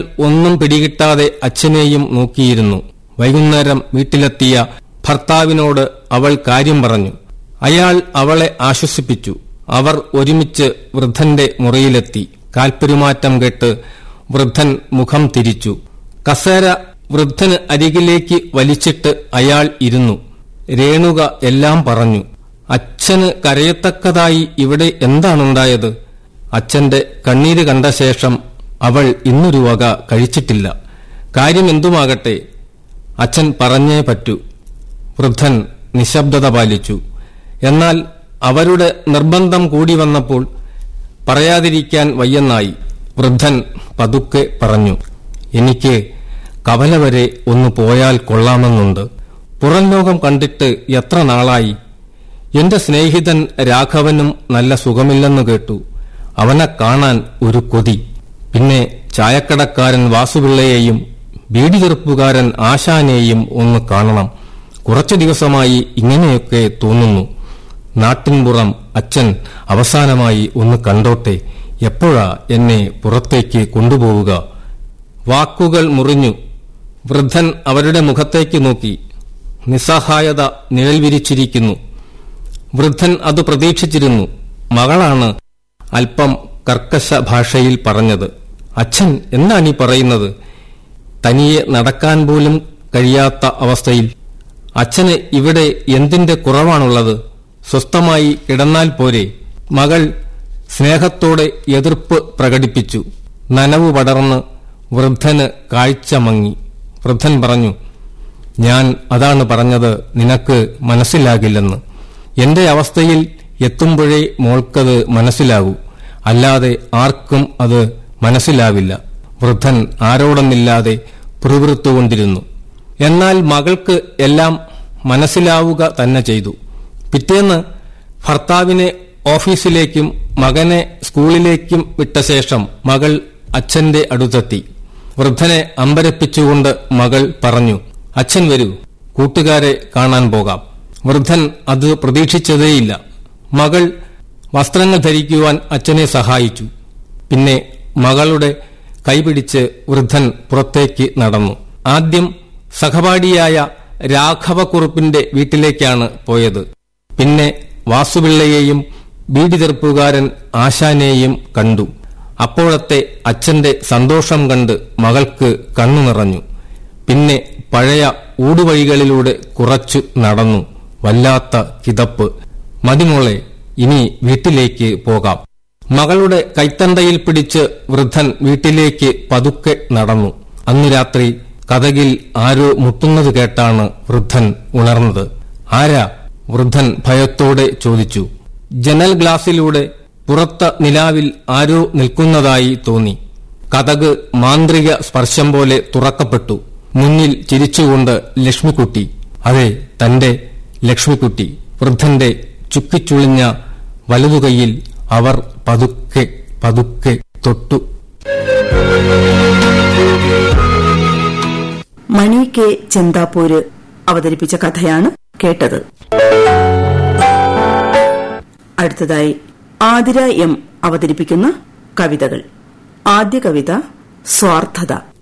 ഒന്നും പിടികിട്ടാതെ അച്ഛനെയും നോക്കിയിരുന്നു വൈകുന്നേരം വീട്ടിലെത്തിയ ഭർത്താവിനോട് അവൾ കാര്യം പറഞ്ഞു അയാൾ അവളെ ആശ്വസിപ്പിച്ചു അവർ ഒരുമിച്ച് വൃദ്ധന്റെ മുറിയിലെത്തി കാൽപ്പെരുമാറ്റം കേട്ട് വൃദ്ധൻ മുഖം തിരിച്ചു കസേര വൃദ്ധന് അരികിലേക്ക് വലിച്ചിട്ട് അയാൾ ഇരുന്നു രേണുക എല്ലാം പറഞ്ഞു അച്ഛന് കരയത്തക്കതായി ഇവിടെ എന്താണുണ്ടായത് അച്ഛന്റെ കണ്ണീര് കണ്ട ശേഷം അവൾ ഇന്നൊരു വക കഴിച്ചിട്ടില്ല കാര്യം എന്തുമാകട്ടെ അച്ഛൻ പറഞ്ഞേ പറ്റൂ വൃദ്ധൻ നിശബ്ദത പാലിച്ചു എന്നാൽ അവരുടെ നിർബന്ധം കൂടി വന്നപ്പോൾ പറയാതിരിക്കാൻ വയ്യെന്നായി വൃദ്ധൻ പതുക്കെ പറഞ്ഞു എനിക്ക് കവല വരെ ഒന്ന് പോയാൽ കൊള്ളാമെന്നുണ്ട് പുറം ലോകം കണ്ടിട്ട് എത്ര നാളായി എന്റെ സ്നേഹിതൻ രാഘവനും നല്ല സുഖമില്ലെന്ന് കേട്ടു അവനെ കാണാൻ ഒരു കൊതി പിന്നെ ചായക്കടക്കാരൻ വാസുപിള്ളയെയും ബീഡി ചെറുപ്പുകാരൻ ആശാനെയും ഒന്ന് കാണണം കുറച്ചു ദിവസമായി ഇങ്ങനെയൊക്കെ തോന്നുന്നു നാട്ടിൻപുറം അച്ഛൻ അവസാനമായി ഒന്ന് കണ്ടോട്ടെ എപ്പോഴാ എന്നെ പുറത്തേക്ക് കൊണ്ടുപോവുക വാക്കുകൾ മുറിഞ്ഞു വൃദ്ധൻ അവരുടെ മുഖത്തേക്ക് നോക്കി നിസ്സഹായത നിഴൽ വിരിച്ചിരിക്കുന്നു വൃദ്ധൻ അത് പ്രതീക്ഷിച്ചിരുന്നു മകളാണ് അല്പം കർക്കശ ഭാഷയിൽ പറഞ്ഞത് അച്ഛൻ എന്താണ് ഈ പറയുന്നത് തനിയെ നടക്കാൻ പോലും കഴിയാത്ത അവസ്ഥയിൽ അച്ഛന് ഇവിടെ എന്തിന്റെ കുറവാണുള്ളത് സ്വസ്ഥമായി കിടന്നാൽ പോരെ മകൾ സ്നേഹത്തോടെ എതിർപ്പ് പ്രകടിപ്പിച്ചു നനവ് പടർന്ന് വൃദ്ധന് കാഴ്ച മങ്ങി വൃദ്ധൻ പറഞ്ഞു ഞാൻ അതാണ് പറഞ്ഞത് നിനക്ക് മനസ്സിലാകില്ലെന്ന് എന്റെ അവസ്ഥയിൽ എത്തുമ്പോഴേ മോൾക്കത് മനസ്സിലാകൂ അല്ലാതെ ആർക്കും അത് മനസ്സിലാവില്ല വൃദ്ധൻ ആരോടൊന്നില്ലാതെ പിറുപിറുത്തുകൊണ്ടിരുന്നു എന്നാൽ മകൾക്ക് എല്ലാം മനസ്സിലാവുക തന്നെ ചെയ്തു പിറ്റേന്ന് ഭർത്താവിനെ ഓഫീസിലേക്കും മകനെ സ്കൂളിലേക്കും വിട്ട ശേഷം മകൾ അച്ഛന്റെ അടുത്തെത്തി വൃദ്ധനെ അമ്പരപ്പിച്ചുകൊണ്ട് മകൾ പറഞ്ഞു അച്ഛൻ വരൂ കൂട്ടുകാരെ കാണാൻ പോകാം വൃദ്ധൻ അത് പ്രതീക്ഷിച്ചതേയില്ല മകൾ വസ്ത്രങ്ങൾ ധരിക്കുവാൻ അച്ഛനെ സഹായിച്ചു പിന്നെ മകളുടെ കൈപിടിച്ച് വൃദ്ധൻ പുറത്തേക്ക് നടന്നു ആദ്യം സഹപാഠിയായ രാഘവക്കുറുപ്പിന്റെ വീട്ടിലേക്കാണ് പോയത് പിന്നെ വാസുപിള്ളയെയും ബീഡി തെറുപ്പുകാരൻ ആശാനെയും കണ്ടു അപ്പോഴത്തെ അച്ഛന്റെ സന്തോഷം കണ്ട് മകൾക്ക് കണ്ണു നിറഞ്ഞു പിന്നെ പഴയ ഊടുവഴികളിലൂടെ കുറച്ചു നടന്നു വല്ലാത്ത കിതപ്പ് മതിമോളെ ഇനി വീട്ടിലേക്ക് പോകാം മകളുടെ കൈത്തണ്ടയിൽ പിടിച്ച് വൃദ്ധൻ വീട്ടിലേക്ക് പതുക്കെ നടന്നു അന്നു രാത്രി കഥകിൽ ആരോ മുട്ടുന്നത് കേട്ടാണ് വൃദ്ധൻ ഉണർന്നത് ആരാ വൃദ്ധൻ ഭയത്തോടെ ചോദിച്ചു ജനൽ ഗ്ലാസിലൂടെ പുറത്ത നിലാവിൽ ആരോ നിൽക്കുന്നതായി തോന്നി കഥക് മാന്ത്രിക സ്പർശം പോലെ തുറക്കപ്പെട്ടു മുന്നിൽ ചിരിച്ചുകൊണ്ട് ലക്ഷ്മിക്കുട്ടി അതെ തന്റെ ലക്ഷ്മിക്കുട്ടി വൃദ്ധന്റെ ചുക്കിച്ചുളിഞ്ഞ വലതുകൈയിൽ അവർ പതുക്കെ പതുക്കെ തൊട്ടു മണി കെ ചെന്താപ്പൂര് അവതരിപ്പിച്ച കഥയാണ് കേട്ടത് അടുത്തതായി ആതിര എം അവതരിപ്പിക്കുന്ന കവിതകൾ ആദ്യ കവിത സ്വാർത്ഥത